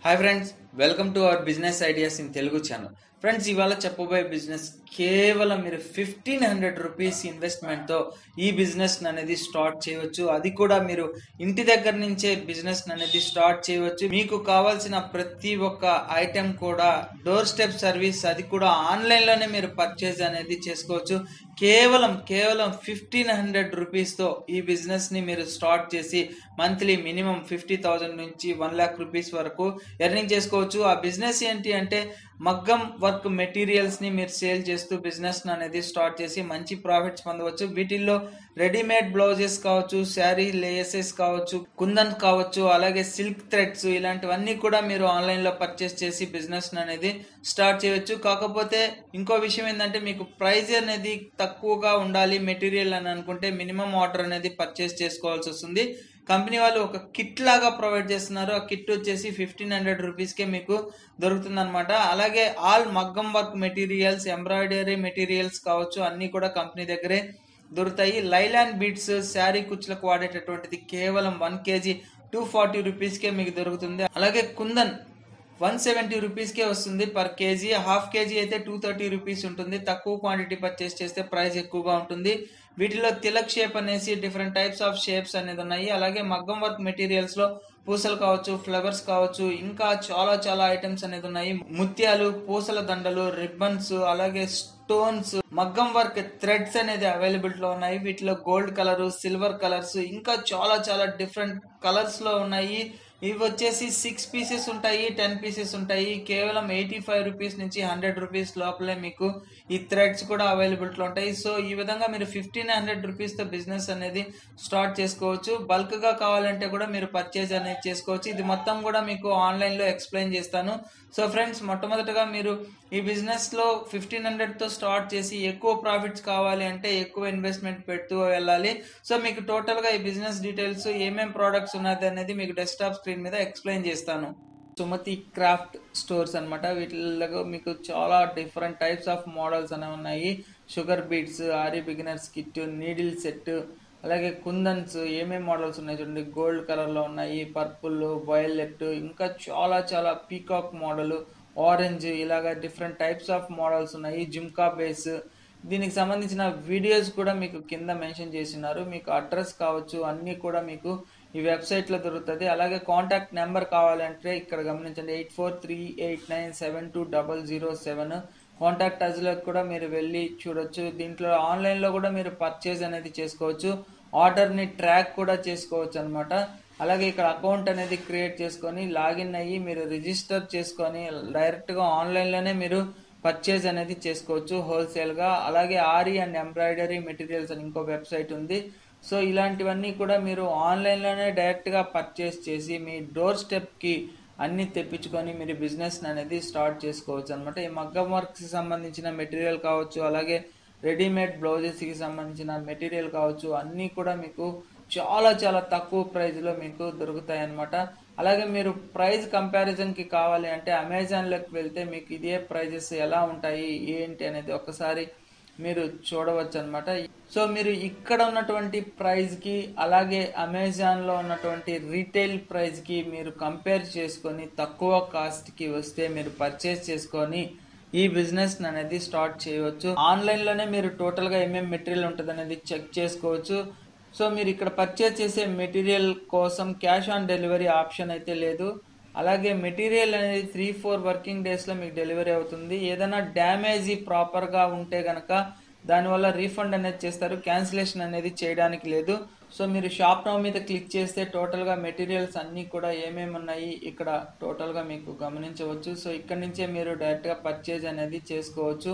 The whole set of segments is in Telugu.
hi friends welcome to our business ideas in Telugu channel friends ఇవాళ చెప్పబోయే బిజినెస్ కేవలం మీరు ఫిఫ్టీన్ హండ్రెడ్ రూపీస్ ఇన్వెస్ట్మెంట్తో ఈ బిజినెస్ అనేది స్టార్ట్ చేయవచ్చు అది కూడా మీరు ఇంటి దగ్గర నుంచే బిజినెస్ అనేది స్టార్ట్ చేయవచ్చు మీకు కావాల్సిన ప్రతి ఒక్క ఐటెం కూడా డోర్ స్టెప్ సర్వీస్ అది కూడా ఆన్లైన్లోనే మీరు పర్చేజ్ అనేది చేసుకోవచ్చు కేవలం కేవలం ఫిఫ్టీన్ హండ్రెడ్ రూపీస్తో ఈ బిజినెస్ని మీరు స్టార్ట్ చేసి మంత్లీ మినిమం ఫిఫ్టీ థౌజండ్ నుంచి వన్ ల్యాక్ రూపీస్ వరకు ఎర్నింగ్ చేసుకోవచ్చు ఆ బిజినెస్ ఏంటి అంటే మగ్గం వర్క్ మెటీరియల్స్ని మీరు సేల్ చేస్తూ బిజినెస్ అనేది స్టార్ట్ చేసి మంచి ప్రాఫిట్స్ పొందవచ్చు వీటిల్లో రెడీమేడ్ బ్లౌజెస్ కావచ్చు శారీ లేసెస్ కావచ్చు కుందన్ కావచ్చు అలాగే సిల్క్ థ్రెడ్స్ ఇలాంటివన్నీ కూడా మీరు ఆన్లైన్లో పర్చేస్ చేసి బిజినెస్ అనేది స్టార్ట్ చేయవచ్చు కాకపోతే ఇంకో విషయం ఏంటంటే మీకు ప్రైస్ అనేది తక్కువగా ఉండాలి మెటీరియల్ అని అనుకుంటే మినిమం ఆర్డర్ అనేది పర్చేస్ చేసుకోవాల్సి వస్తుంది కంపెనీ వాళ్ళు ఒక కిట్ లాగా ప్రొవైడ్ చేస్తున్నారు ఆ కిట్ వచ్చేసి ఫిఫ్టీన్ హండ్రెడ్ రూపీస్కే మీకు దొరుకుతుంది అనమాట అలాగే ఆల్ మగ్గం వర్క్ మెటీరియల్స్ ఎంబ్రాయిడరీ మెటీరియల్స్ కావచ్చు అన్నీ కూడా కంపెనీ దగ్గరే దొరుకుతాయి లైలాన్ బీట్స్ శారీ కుచ్చులకు వాడేటటువంటిది కేవలం వన్ కేజీ టూ ఫార్టీ రూపీస్కే మీకు దొరుకుతుంది అలాగే కుందన్ వన్ సెవెంటీ రూపీస్కే వస్తుంది పర్ కేజీ హాఫ్ కేజీ అయితే టూ థర్టీ రూపీస్ ఉంటుంది తక్కువ క్వాంటిటీ పర్చేస్ చేస్తే ప్రైస్ ఎక్కువగా ఉంటుంది వీటిలో తిలక్ షేప్ అనేసి డిఫరెంట్ టైప్స్ ఆఫ్ షేప్స్ అనేది ఉన్నాయి అలాగే మగ్గం వర్క్ మెటీరియల్స్ లో పూసలు కావచ్చు ఫ్లవర్స్ కావచ్చు ఇంకా చాలా చాలా ఐటమ్స్ అనేది ఉన్నాయి ముత్యాలు పూసల దండలు రిబ్బన్స్ అలాగే స్టోన్స్ మగ్గం వర్క్ థ్రెడ్స్ అనేది అవైలబుల్ లో ఉన్నాయి వీటిలో గోల్డ్ కలర్ సిల్వర్ కలర్స్ ఇంకా చాలా చాలా డిఫరెంట్ కలర్స్ లో ఉన్నాయి ఇవి వచ్చేసి సిక్స్ పీసెస్ ఉంటాయి టెన్ పీసెస్ ఉంటాయి కేవలం ఎయిటీ ఫైవ్ రూపీస్ నుంచి హండ్రెడ్ రూపీస్ లోపలే మీకు ఈ థ్రెడ్స్ కూడా అవైలబిలిటీలో ఉంటాయి సో ఈ విధంగా మీరు ఫిఫ్టీన్ హండ్రెడ్ రూపీస్తో బిజినెస్ అనేది స్టార్ట్ చేసుకోవచ్చు బల్క్గా కావాలంటే కూడా మీరు పర్చేజ్ అనేది చేసుకోవచ్చు ఇది మొత్తం కూడా మీకు ఆన్లైన్లో ఎక్స్ప్లెయిన్ చేస్తాను సో ఫ్రెండ్స్ మొట్టమొదటగా మీరు ఈ బిజినెస్లో ఫిఫ్టీన్ హండ్రెడ్తో స్టార్ట్ చేసి ఎక్కువ ప్రాఫిట్స్ కావాలి అంటే ఎక్కువ ఇన్వెస్ట్మెంట్ పెడుతూ వెళ్ళాలి సో మీకు టోటల్గా ఈ బిజినెస్ డీటెయిల్స్ ఏమేం ప్రోడక్ట్స్ ఉన్నది అనేది మీకు డెస్క్టాప్ స్క్రీన్ మీద ఎక్స్ప్లెయిన్ చేస్తాను సుమతి క్రాఫ్ట్ స్టోర్స్ అనమాట వీటిలో మీకు చాలా డిఫరెంట్ టైప్స్ ఆఫ్ మోడల్స్ అనేవి ఉన్నాయి sugar beads aari beginners kit needle set అలాగే కుందన్స్ ఏమేమి మోడల్స్ ఉన్నాయి చూడండి గోల్డ్ కలర్లో ఉన్నాయి పర్పుల్ వైలెట్ ఇంకా చాలా చాలా పీకాక్ మోడల్ ఆరెంజ్ ఇలాగ డిఫరెంట్ టైప్స్ ఆఫ్ మోడల్స్ ఉన్నాయి జిమ్కా బేస్ దీనికి సంబంధించిన వీడియోస్ కూడా మీకు కింద మెన్షన్ చేసినారు మీకు అడ్రస్ కావచ్చు అన్నీ కూడా మీకు ఈ వెబ్సైట్లో దొరుకుతుంది అలాగే కాంటాక్ట్ నెంబర్ కావాలంటే ఇక్కడ గమనించండి eight four three eight nine seven two double zero seven contact అజ్లోకి కూడా మీరు వెళ్ళి చూడొచ్చు దీంట్లో ఆన్లైన్లో కూడా మీరు పర్చేజ్ అనేది చేసుకోవచ్చు ఆర్డర్ని ట్రాక్ కూడా చేసుకోవచ్చు అనమాట అలాగే ఇక్కడ అకౌంట్ అనేది క్రియేట్ చేసుకొని లాగిన్ అయ్యి మీరు రిజిస్టర్ చేసుకొని డైరెక్ట్గా ఆన్లైన్లోనే మీరు పర్చేజ్ అనేది చేసుకోవచ్చు హోల్సేల్గా అలాగే ఆరి అండ్ ఎంబ్రాయిడరీ మెటీరియల్స్ అని ఇంకో వెబ్సైట్ ఉంది సో ఇలాంటివన్నీ కూడా మీరు ఆన్లైన్లోనే డైరెక్ట్గా పర్చేస్ చేసి మీ డోర్ స్టెప్కి అన్ని తెప్పించుకొని మీరు బిజినెస్ అనేది స్టార్ట్ చేసుకోవచ్చు అనమాట ఈ మగ్గం వర్క్కి సంబంధించిన మెటీరియల్ కావచ్చు అలాగే రెడీమేడ్ బ్లౌజెస్కి సంబంధించిన మెటీరియల్ కావచ్చు అన్నీ కూడా మీకు చాలా చాలా తక్కువ ప్రైస్లో మీకు దొరుకుతాయి అన్నమాట అలాగే మీరు ప్రైస్ కంపారిజన్కి కావాలి అంటే అమెజాన్లోకి వెళ్తే మీకు ఇదే ప్రైజెస్ ఎలా ఉంటాయి ఏంటి అనేది ఒకసారి మీరు చూడవచ్చు అనమాట సో మీరు ఇక్కడ ఉన్నటువంటి ప్రైస్కి అలాగే అమెజాన్లో ఉన్నటువంటి రీటైల్ ప్రైస్కి మీరు కంపేర్ చేసుకొని తక్కువ కాస్ట్కి వస్తే మీరు పర్చేస్ చేసుకొని ఈ బిజినెస్ అనేది స్టార్ట్ చేయవచ్చు ఆన్లైన్లోనే మీరు టోటల్గా ఏమేమి మెటీరియల్ ఉంటుంది అనేది చెక్ చేసుకోవచ్చు సో మీరు ఇక్కడ పర్చేస్ చేసే మెటీరియల్ కోసం క్యాష్ ఆన్ డెలివరీ ఆప్షన్ అయితే లేదు అలాగే మెటీరియల్ అనేది త్రీ ఫోర్ వర్కింగ్ డేస్లో మీకు డెలివరీ అవుతుంది ఏదైనా డ్యామేజీ ప్రాపర్గా ఉంటే కనుక దానివల్ల రీఫండ్ అనేది చేస్తారు క్యాన్సిలేషన్ అనేది చేయడానికి లేదు సో మీరు షాప్ నౌ మీద క్లిక్ చేస్తే టోటల్గా మెటీరియల్స్ అన్నీ కూడా ఏమేమి ఉన్నాయి ఇక్కడ టోటల్గా మీకు గమనించవచ్చు సో ఇక్కడ నుంచే మీరు డైరెక్ట్గా పర్చేజ్ అనేది చేసుకోవచ్చు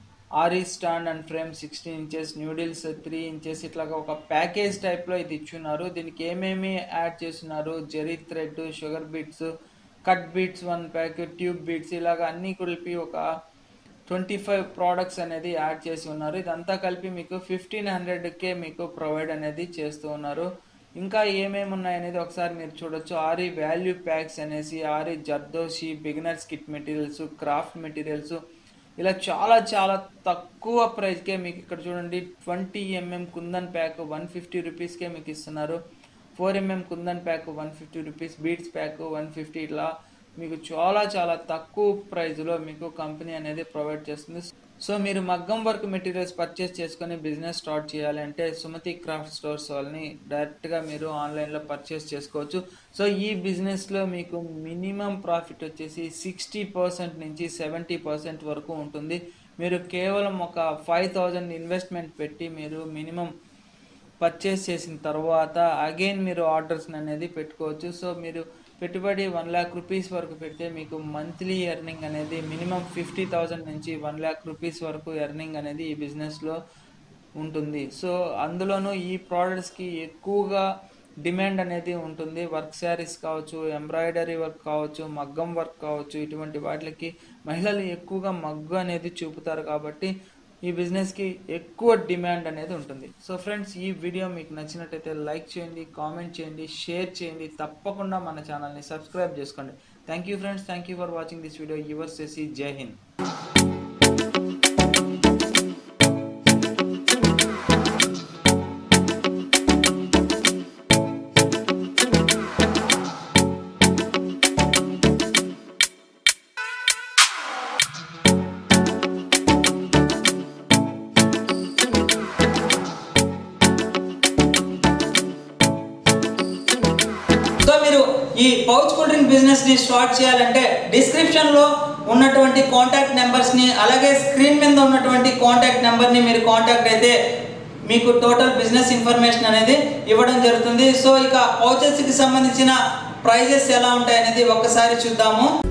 aari stand and frame sixteen inches needles three inches ఇట్లాగా ఒక ప్యాకేజ్ టైప్లో ఇది ఇచ్చున్నారు దీనికి ఏమేమి యాడ్ చేస్తున్నారు zari thread sugar beads cut beads one pack tube beads ఇలాగ అన్నీ కలిపి ఒక ట్వంటీ ఫైవ్ ప్రోడక్ట్స్ అనేది యాడ్ చేసి ఉన్నారు ఇదంతా కలిపి మీకు ఫిఫ్టీన్ హండ్రెడ్కే మీకు ప్రొవైడ్ అనేది చేస్తూ ఉన్నారు ఇంకా ఏమేమి ఉన్నాయనేది ఒకసారి మీరు చూడొచ్చు ఆరి వాల్యూ ప్యాక్స్ అనేసి aari zardozi beginners kit materials craft materials ఇలా చాలా చాలా తక్కువ ప్రైస్కే మీకు ఇక్కడ చూడండి twenty MM kundan pack one fifty రూపీస్కే మీకు ఇస్తున్నారు four MM kundan pack one fifty rupees beads pack one fifty ఇట్లా మీకు చాలా చాలా తక్కువ ప్రైస్లో మీకు కంపెనీ అనేది ప్రొవైడ్ చేస్తుంది సో మీరు మగ్గం వర్క్ మెటీరియల్స్ పర్చేస్ చేసుకొని బిజినెస్ స్టార్ట్ చేయాలి అంటే సుమతి క్రాఫ్ట్ స్టోర్స్ వాళ్ళని డైరెక్ట్గా మీరు ఆన్లైన్లో పర్చేస్ చేసుకోవచ్చు సో ఈ బిజినెస్లో మీకు మినిమం ప్రాఫిట్ వచ్చేసి సిక్స్టీ పర్సెంట్ నుంచి సెవెంటీ పర్సెంట్ వరకు ఉంటుంది మీరు కేవలం ఒక ఫైవ్ థౌజండ్ ఇన్వెస్ట్మెంట్ పెట్టి మీరు మినిమం పర్చేస్ చేసిన తర్వాత అగైన్ మీరు ఆర్డర్స్ అనేది పెట్టుకోవచ్చు సో మీరు పెట్టుబడి వన్ ల్యాక్ రూపీస్ వరకు పెడితే మీకు మంత్లీ ఎర్నింగ్ అనేది మినిమం ఫిఫ్టీ థౌజండ్ నుంచి వన్ ల్యాక్ రూపీస్ వరకు ఎర్నింగ్ అనేది ఈ బిజినెస్లో ఉంటుంది సో అందులోనూ ఈ ప్రోడక్ట్స్కి ఎక్కువగా డిమాండ్ అనేది ఉంటుంది వర్క్ శారీస్ కావచ్చు ఎంబ్రాయిడరీ వర్క్ కావచ్చు మగ్గం వర్క్ కావచ్చు ఇటువంటి వాటికి మహిళలు ఎక్కువగా మగ్గు అనేది చూపుతారు కాబట్టి ఈ బిజినెస్కి ఎక్కువ డిమాండ్ అనేది ఉంటుంది సో ఫ్రెండ్స్ ఈ వీడియో మీకు నచ్చినట్టయితే లైక్ చేయండి కామెంట్ చేయండి షేర్ చేయండి తప్పకుండా మన ఛానల్ని సబ్స్క్రైబ్ చేసుకోండి thank you friends thank you for watching this video your సెసి జై హింద్ సో మీరు ఈ పౌచ్ కూల్ డ్రింక్ బిజినెస్ ని స్టార్ట్ చేయాలంటే డిస్క్రిప్షన్ లో ఉన్నటువంటి కాంటాక్ట్ నెంబర్స్ ని అలాగే స్క్రీన్ మీద ఉన్నటువంటి కాంటాక్ట్ నెంబర్ ని మీరు కాంటాక్ట్ అయితే మీకు టోటల్ బిజినెస్ ఇన్ఫర్మేషన్ అనేది ఇవ్వడం జరుగుతుంది సో ఇక పౌచెస్ కి సంబంధించిన ప్రైజెస్ ఎలా ఉంటాయి అనేది ఒక్కసారి చూద్దాము